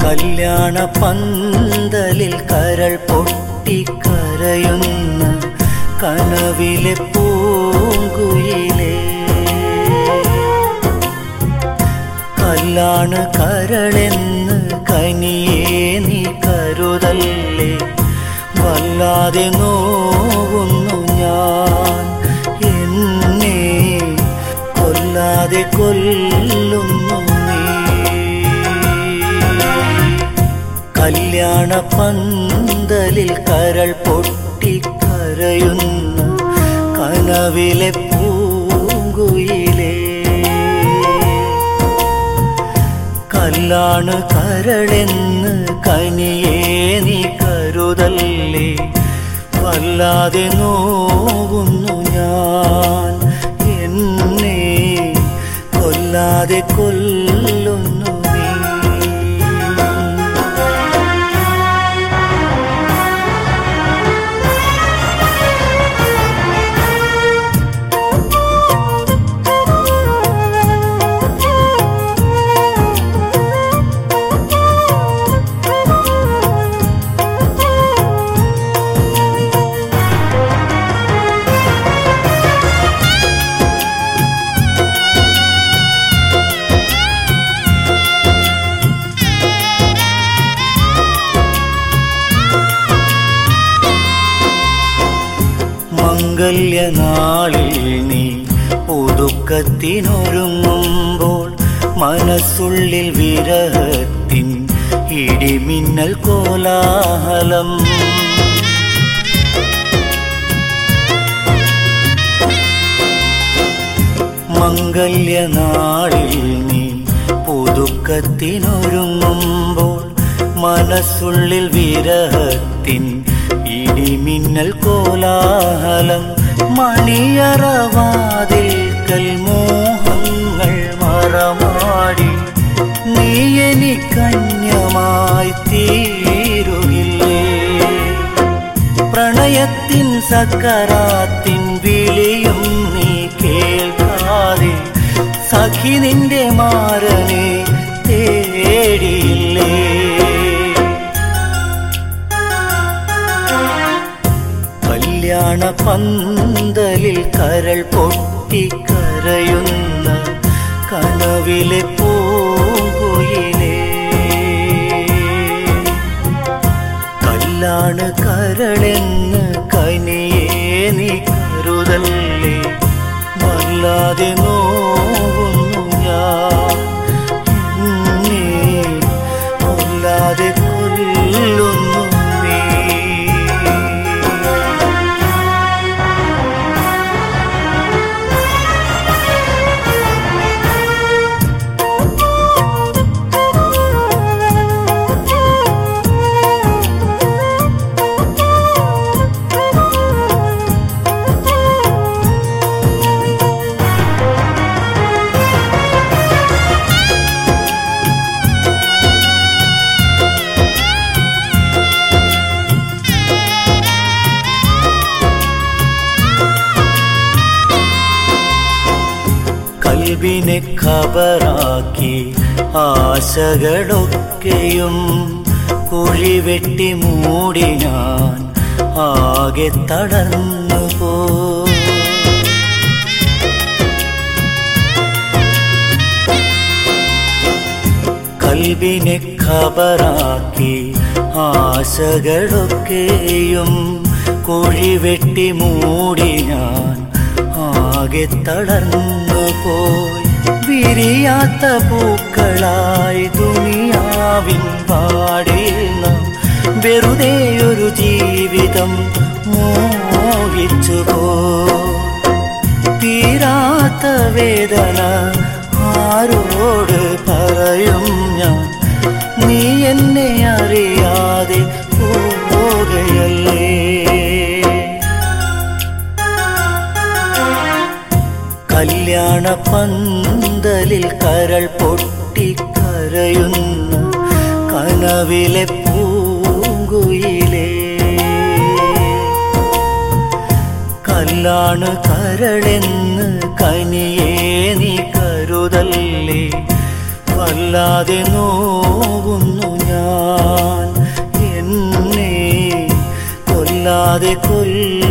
കല്യാണ പന്തലിൽ കരൾ പൊട്ടിക്കരയുന്ന കനവിലെ പൂങ്കുയിലേ കല്ലാണ് കരളെന്ന് കനിയേ നീ കരുതല്ലേ വല്ലാതെ നോവുന്നു ഞാൻ എന്നെ കൊല്ലാതെ കൊല്ലുന്നു നീ കല്യാണ പന്തലിൽ കരൾ പൊട്ടിക്കരയുന്ന കനവിലെ പൂങ്കുയിലേ കല്ലാണ് കരളെന്ന് കനിയേ നീ കരുതല്ലേ വല്ലാതെ നോവുന്നു ഞാൻ എന്നെ കൊല്ലാതെ കൊല്ലുന്നു നീ മംഗല്യനാളിൽ നീ ഒതുക്കത്തിനൊരുങ്ങുമ്പോൾ മനസ്സുള്ളിൽ വിരഹത്തിൻ ഇടിമിന്നൽ കോലാഹലം മംഗല്യനാളിൽ നീ പുതുക്കത്തിനൊരുങ്ങുമ്പോൾ മനസ്സുള്ളിൽ വിരഹത്തിൻ ഇടിമിന്നൽ കോലാഹലം മണിയറവാതിൽക്കൽ മോഹങ്ങൾ മറമാടി നീ എനിക്കന്യമായി തീരുകില്ലേ പ്രണയത്തിൻ സക്കറാത്തിൻ വിളിയും നീ കേൾക്കാതെ സഖി നിന്റെ മാരനെ തേടിയില്ലേ കല്യാണ പന്തലിൽ കരൾ പൊട്ടിക്കരയുന്ന കനവിലെ പൂങ്കുയിലേ കല്ലാണ് കരളെന്ന് കനിയേ നീ കരുതല്ലേ വല്ലാതെ നോവുന്നു ഞാൻ എന്നെ കൊല്ലാതെ കൊല്ലുന്നു നീ കൽവിനെ ഖബറാക്കി ആശകളൊക്കെയും കുഴിവെട്ടി മൂടി ഞാൻ ആകെ തളർന്നു പോ കൽവിനെ ഖബറാക്കി ആശകളൊക്കെയും കുഴിവെട്ടി മൂടി ഞാൻ ആകെ തളർന്നു പോയി വിരിയാത്ത പൂക്കളായി ദുനിയാവിൻ പാടിൽ നാം വെറുതെ ഒരു ജീവിതം മോഹിച്ചു പോ തീരാത്ത വേദന ആരോട് പറയും ഞാൻ നീ എന്നെ അറിയാതെ പോകയല്ലേ കല്യാണ പന്തലിൽ കരൾ പൊട്ടിക്കരയുന്ന കനവിലെ പൂങ്കുയിലേ കല്ലാണ് കരളെന്ന് കനിയേ നീ കരുതല്ലേ വല്ലാതെ നോവുന്നു ഞാൻ എന്നെ കൊല്ലാതെ കൊല്ല